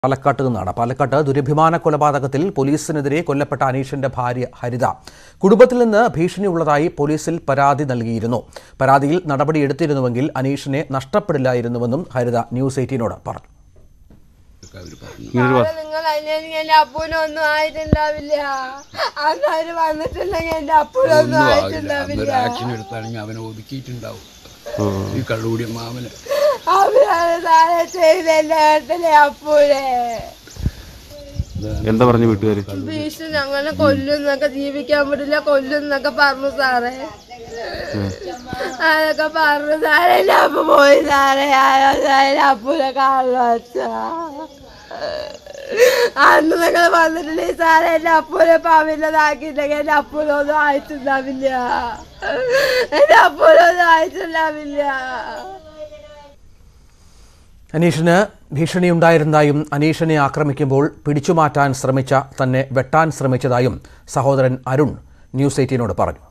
പാലക്കാട്ട് നിന്നാണ് പാലക്കാട്ട് ദുരഭിമാന കൊലപാതകത്തിൽ പോലീസിനെതിരെ കൊല്ലപ്പെട്ട അനീഷിന്റെ ഭാര്യ ഹരിത കുടുംബത്തിൽ നിന്ന് ഭീഷണിയുള്ളതായി പോലീസിൽ പരാതി നൽകിയിരുന്നു പരാതിയിൽ നടപടിയെടുത്തിരുന്നുവെങ്കിൽ അനീഷിനെ നഷ്ടപ്പെടില്ലായിരുന്നുവെന്നും ഹരിത ന്യൂസ് എയ്റ്റീനോട് പറഞ്ഞു നാളെ നിങ്ങൾ അല്ലെങ്കിൽ എന്റെ അപ്പൂനൊന്നും ആയിട്ടുണ്ടാവില്ല അന്ന് അവര് വന്നിട്ടുണ്ടെങ്കിൽ എന്റെ അപ്പൂനൊന്നും ഒന്നും ആകില്ല ആയിട്ടുണ്ടാവില്ല അന്നൊരു ആക്ഷൻ എടുത്താണെങ്കിൽ അവനെ ഒതുക്കിയിട്ടുണ്ടാവും ഈ കള്ളുകൂടിയ മാമന് അവരാണ് താഴെ ചെയ്ത എന്റെ ഏട്ടനെ അപ്പൂനെ എന്താ പറഞ്ഞു വീട്ടുകാര് ഭീഷണി ഞങ്ങളെ കൊല്ലുന്നൊക്കെ ജീവിക്കാൻ പറ്റില്ല കൊല്ലുന്നൊക്കെ പറഞ്ഞു സാറേ അതൊക്കെ പറഞ്ഞു സാറേ എന്റെ അപ്പ പോയി സാറേ ആരോ സാറേ അപ്പൂനെ കാണുന്നു അച്ഛാ അന്ന് നിങ്ങൾ വന്നിട്ടുണ്ടെങ്കിൽ സാറേ എന്റെ അപ്പൂനെ പാവില്ലതാക്കിയിട്ടുണ്ടെങ്കിൽ എന്റെ അപ്പൂനൊന്നും ആയിട്ടുണ്ടാവില്ല എന്റെ അപ്പൂനൊന്നും ആയിട്ടുണ്ടാവില്ല അനീഷിന് ഭീഷണിയുണ്ടായിരുന്നതായും അനീഷിനെ ആക്രമിക്കുമ്പോൾ പിടിച്ചുമാറ്റാൻ ശ്രമിച്ച തന്നെ വെട്ടാൻ ശ്രമിച്ചതായും സഹോദരൻ അരുൺ ന്യൂസ് എയ്റ്റീനോട് പറഞ്ഞു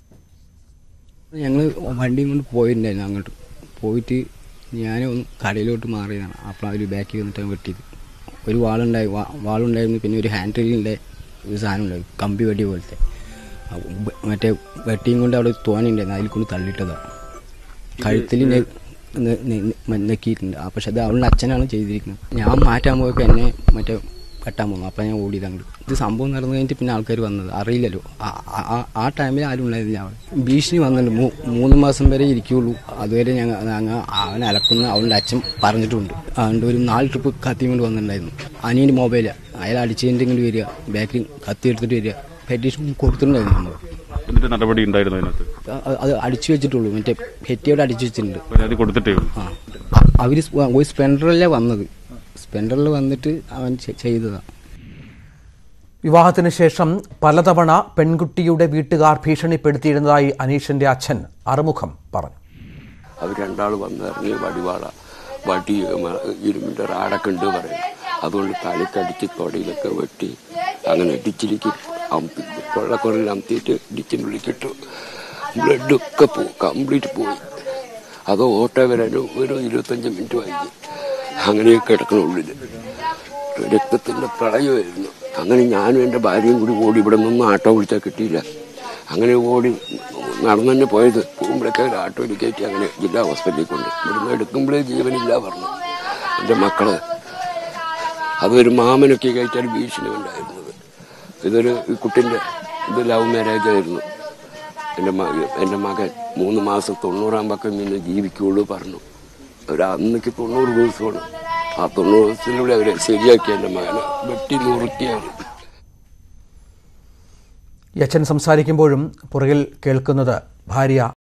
ഞങ്ങൾ വണ്ടിയും കൊണ്ട് പോയിട്ടുണ്ടായിരുന്നു അങ്ങോട്ട് പോയിട്ട് ഞാൻ ഒന്ന് കടയിലോട്ട് മാറിയതാണ് അപ്പോൾ അവർ ബാക്കിൽ വന്നിട്ട് വെട്ടിയത് ഒരു വാളുണ്ടായി വാ- വാളുണ്ടായിരുന്നു പിന്നെ ഒരു ഹാൻഡ് ഡ്രില്ലിൻ്റെ ഒരു സാധനം ഉണ്ടായി കമ്പി വെടി പോലത്തെ അപ്പൊ ബ- മറ്റേ വെട്ടിയും കൊണ്ട് അവിടെ തോനുണ്ടായിരുന്നു അതിൽ കൊണ്ട് തള്ളിയിട്ടതാണ് കഴുത്തിൽ നെ- നെ- നെ- നെ- നെക്കിയിട്ടുണ്ട് ആ പക്ഷെ അത് അവളുടെ അച്ഛനാണ് ചെയ്തിരിക്കുന്നത് ഞാൻ മാറ്റാൻ പോയപ്പോൾ എന്നെ മറ്റേ വെട്ടാൻ പോകുന്നു അപ്പം ഞാൻ ഓടിയത് അങ്ങോട്ട് ഇത് സംഭവം നടന്നു കഴിഞ്ഞിട്ട് പിന്നെ ആൾക്കാർ വന്നത് അറിയില്ലല്ലോ ആ- ആ- ആ- ആ ടൈമിൽ ആരും ഉണ്ടായിരുന്നില്ല അവിടെ ഭീഷണി വന്നിട്ടുണ്ട് മൂ- മൂന്ന് മാസം വരെ ഇരിക്കുള്ളൂ അതുവരെ ഞങ്ങൾ ഞങ്ങൾ അവനെ അലക്കുന്ന അവളുടെ അച്ഛൻ പറഞ്ഞിട്ടുണ്ട് അതുകൊണ്ട് ഒരു നാല് ട്രിപ്പ് കത്തി കൊണ്ട് വന്നിട്ടുണ്ടായിരുന്നു അനിയൻ്റെ മൊബൈലാണ് അയാൾ അടിച്ചതിൻ്റെ ഇങ്ങോട്ട് വരിക ബാക്കിൽ കത്തി എടുത്തിട്ട് വരിക പെറ്റീഷൻ കൊടുത്തിട്ടുണ്ടായിരുന്നു നമ്മൾ എന്നിട്ട് നടപടി ഉണ്ടായിരുന്നു അതിനകത്ത് അത് അത് അടിച്ചു വെച്ചിട്ടുള്ളൂ മറ്റേ ഹെറ്റിയോട് അടിച്ചു വെച്ചിട്ടുണ്ട് പരാതി കൊടുത്തിട്ടേ ഉള്ളൂ ആ അവർ ഒരു സ്പെൻഡറിലേ വന്നത് സ്പെൻഡറിൽ വന്നിട്ട് അവൻ ചെ- ചെയ്തതാണ് വിവാഹത്തിന് ശേഷം പലതവണ പെൺകുട്ടിയുടെ വീട്ടുകാർ ഭീഷണിപ്പെടുത്തിയിരുന്നതായി അനീഷിന്റെ അച്ഛൻ അറുമുഖം പറഞ്ഞു അവർ രണ്ടാൾ വന്നിറങ്ങി വടിവാള വടി മ- ഇരുമ്പിന്റെ റാടൊക്കെ ഉണ്ട് പറയും അതുകൊണ്ട് തലക്കടിച്ച് തൊടയിലൊക്കെ വെട്ടി അങ്ങനെ ഡിച്ചിലേക്ക് അമ്പി കൊള്ളക്കുറയിൽ അമ്പത്തിയിട്ട് ഡിച്ചിനുള്ളിൽ ഇട്ടു ബ്ലഡൊക്കെ പോയി കംപ്ലീറ്റ് പോയി അത് ഓട്ടോ വരാൻ ഒരു ഇരുപത്തഞ്ച് മിനിറ്റ് വൈകി അങ്ങനെയൊക്കെ കിടക്കണ ഉള്ളില് രക്തത്തിന്റെ പ്രളയമായിരുന്നു അങ്ങനെ ഞാനും എൻ്റെ ഭാര്യയും കൂടി ഓടി ഇവിടെ നിന്ന് ആട്ടോ വിളിച്ചാൽ കിട്ടിയില്ല അങ്ങനെ ഓടി നടന്നു തന്നെ പോയത് പോകുമ്പോഴൊക്കെ ഒരു ആട്ടോയിൽ കയറ്റി അങ്ങനെ ജില്ലാ ഹോസ്പിറ്റലിൽ കൊണ്ട് ഇവിടുന്ന് എടുക്കുമ്പോഴേ ജീവനില്ല പറഞ്ഞു എൻ്റെ മക്കള് അതൊരു മാമനൊക്കെ കയറ്റാൻ ഭീഷണി ഉണ്ടായിരുന്നത് ഇതൊരു ഈ കുട്ടിൻ്റെ ഇത് ലവ് മാരേജ് ആയിരുന്നു എൻ്റെ മകൻ എൻ്റെ മകൻ മൂന്ന് മാസം തൊണ്ണൂറാം പക്കം പിന്നെ ജീവിക്കുള്ളൂ പറഞ്ഞു ഒരു അന്നേക്ക് തൊണ്ണൂറ് ദിവസമാണ് ആ തൊണ്ണൂറ് ദിവസത്തിലൂടെ അവരെ ശരിയാക്കി എൻ്റെ മകനെ വെട്ടി നുറുക്കിയാണ് ഈ അച്ഛൻ സംസാരിക്കുമ്പോഴും പുറകിൽ കേൾക്കുന്നത് ഭാര്യ